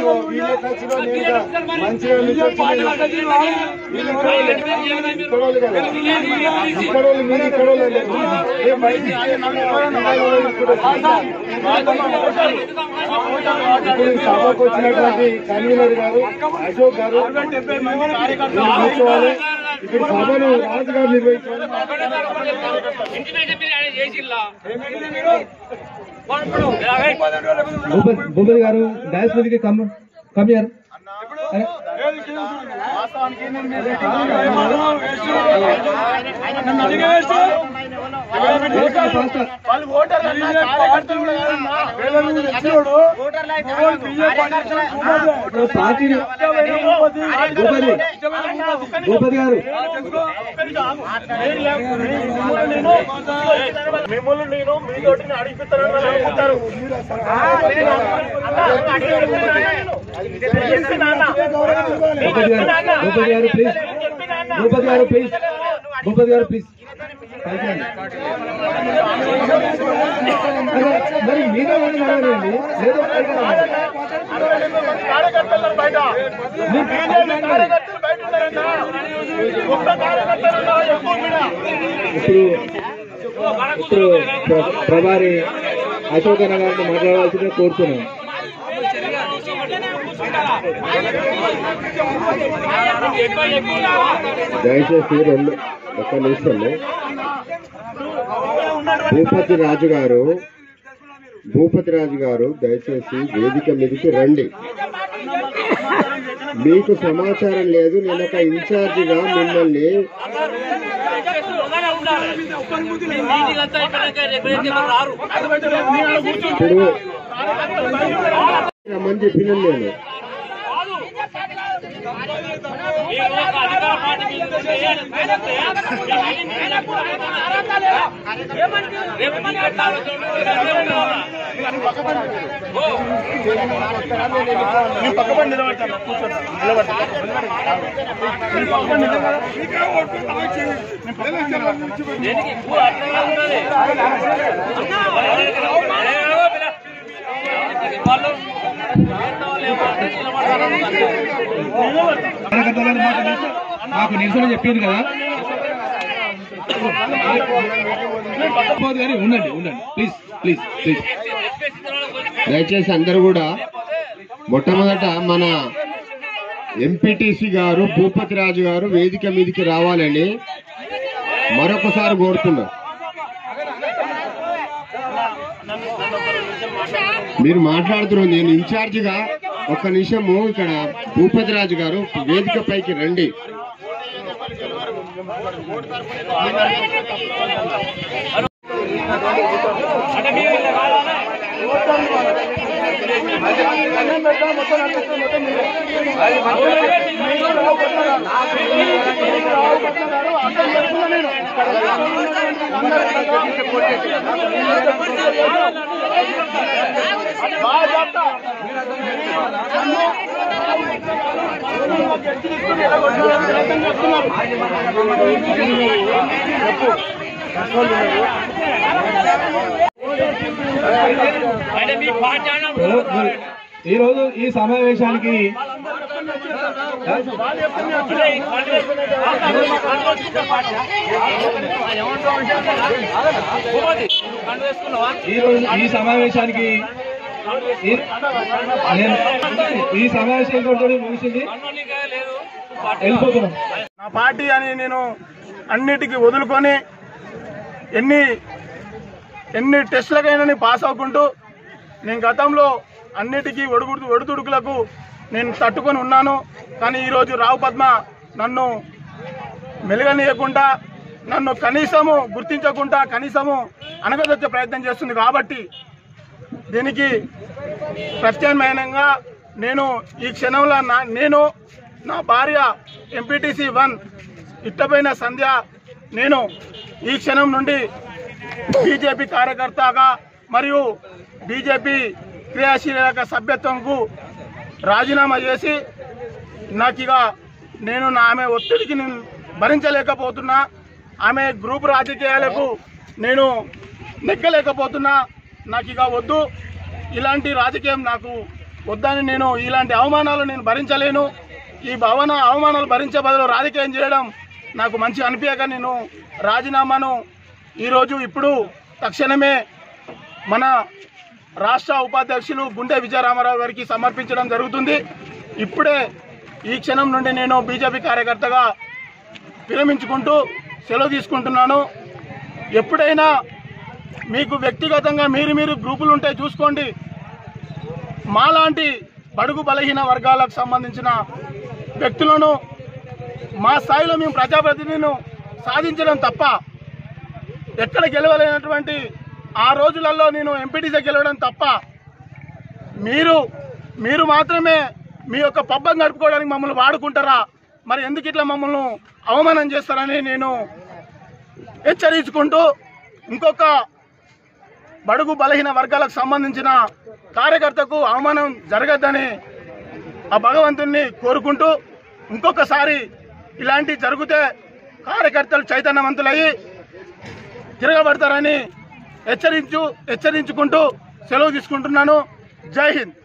ఇదిగో వీళ్ళే ఖర్చులో నేను మంచిగా నుంచి వచ్చింది. వీళ్ళు ఇక్కడ వాళ్ళు, ఇక్కడ వాళ్ళు కదా. ఇక్కడ వాళ్ళు మీరు ఇక్కడ వాళ్ళు లేరు. ఏ బయట ఇప్పుడు ఈ సభకు వచ్చినటువంటి కన్వీనర్ గారు అశోక్ గారు వీళ్ళు కూర్చోవాలి ఇప్పుడు సభను రాజు గారు నిర్వహించాలి భూపతి గారు డాన్స్ మీదకి కమ్ కమ్ ఇయర్ వాళ్ళు ఓటర్లు అన్నా, కార్యకర్తలు కూడా కాదన్నా. వీళ్ళని తెచ్చినోడు own BJP party party Bhupathi Bhupathi garu మిమ్మల్ని నేను మీతోటి అడిగిస్తానని అనుకుంటారు భూపతి గారు భూపతి గారు ప్లీజ్ భూపతి గారు ప్లీజ్ భూపతి గారు ప్లీజ్ పైకి రండి. అదే, మరి మీరే వెళ్ళి నడవండి లేదా పైకి రావాలి. కార్యకర్తలు బయట బీజేపీ కార్యకర్తలు బయట ఉన్నారన్నా ఒక్క కార్యకర్తలు ఎక్కువ మీరా ఇప్పుడు ఇప్పుడు ప్ర- ప్రభారి అశోక్ అన్న గారిని మాట్లాడవలసిందిగా కోరుతున్నాను దయచేసి రెండు ఒక్క నిమిషంలో భూపతి రాజు గారు భూపతి రాజు గారు దయచేసి వేదిక మీదకి రండి మీకు సమాచారం లేదు నేను ఒక ఇన్ఛార్జిగా మిమ్మల్ని ఇప్పుడు రమ్మని చెప్పినాను నేను నేను పక్కపడి నిలబడతాను కూర్చోండి నిలబడతాను నేను పక్కపడి నిలబడతాను నేను పక్కపడి నిలబడతాను కార్యకర్తలను మాట నిల్చో- నాకు నిరసన చెప్పింది కదా భూపతి గారు ఉండండి ఉండండి ప్లీజ్ ప్లీజ్ ప్లీజ్ దయచేసి అందరూ కూడా మొట్టమొదట మన ఎంపీటీసీ గారు భూపతి రాజు గారు వేదిక మీదకి రావాలని మరొకసారి కోరుతున్నా మీరు మాట్లాడుతున్నారు నేను ఇన్ఛార్జిగా ఒక్క నిమిషము ఇక్కడ భూపతి రాజు గారు వేదిక పైకి రండి ఈ రోజు ఈ సమావేశానికి ఈ రోజు ఈ సమావేశానికి ఈ- నేను ఈ సమావేశం ఇంకోటి ముగిసింది వెళ్ళిపోతున్నాం నా పార్టీ అని నేను అన్నిటికీ వదులుకొని ఎన్ని ఎన్ని టెస్టులకైనా నేను పాస్ అవ్వకుంటూ నేను గతంలో అన్నిటికీ ఒడుగుడు ఒడుదుడుకులకు నేను తట్టుకొని ఉన్నాను కానీ ఈరోజు రావు పద్మ నన్ను మెలగనీయకుండా నన్ను కనీసము గుర్తించకుండా కనీసము అనగదొచ్చే ప్రయత్నం చేస్తుంది కాబట్టి దీనికి ప్రత్యామ్నాయంగా నేను ఈ క్షణంలో నా నేను నా భార్య ఎంపీటీసీ వన్ ఇట్టపోయిన సంధ్య నేను ఈ క్షణం నుండి బీజేపీ కార్యకర్తగా మరియు బీజేపీ క్రియాశీలక సభ్యత్వంకు రాజీనామా చేసి నాకు ఇక నేను నా ఆమె ఒత్తిడికి నేను భరించలేకపోతున్నా ఆమె గ్రూప్ రాజకీయాలకు నేను నెగ్గలేకపోతున్నా నాకు ఇక వద్దు ఇలాంటి రాజకీయం నాకు వద్దని నేను ఇలాంటి అవమానాలు నేను భరించలేను ఈ భవన అవమానాలు భరించే బదులు రాజకీయం చేయడం నాకు మంచి అనిపించక నేను రాజీనామాను ఈరోజు ఇప్పుడు తక్షణమే మన రాష్ట్ర ఉపాధ్యక్షులు గుండె విజయరామారావు గారికి సమర్పించడం జరుగుతుంది ఇప్పుడే ఈ క్షణం నుండి నేను బీజేపీ కార్యకర్తగా విరమించుకుంటూ సెలవు తీసుకుంటున్నాను ఎప్పుడైనా మీకు వ్యక్తిగతంగా మీరు మీరు గ్రూపులు ఉంటే చూసుకోండి మాలాంటి బడుగు బలహీన వర్గాలకు సంబంధించిన వ్యక్తులను మా స్థాయిలో మేము ప్రజాప్రతినిధులను సాధించడం తప్ప ఎక్కడ గెలవలేనటువంటి ఆ రోజులలో నేను ఎంపీటీసీ గెలవడం తప్ప మీరు మీరు మాత్రమే మీ యొక్క పబ్బం గడుపుకోవడానికి మమ్మల్ని వాడుకుంటారా మరి ఎందుకు ఇట్లా మమ్మల్ని అవమానం చేస్తారని నేను హెచ్చరించుకుంటూ ఇంకొక బడుగు బలహీన వర్గాలకు సంబంధించిన కార్యకర్తకు అవమానం జరగద్దని ఆ భగవంతుణ్ణి కోరుకుంటూ ఇంకొకసారి ఇలాంటి జరిగితే కార్యకర్తలు చైతన్యవంతులయ్యి తిరగబడతారని హెచ్చరించు హెచ్చరించుకుంటూ సెలవు తీసుకుంటున్నాను జై హింద్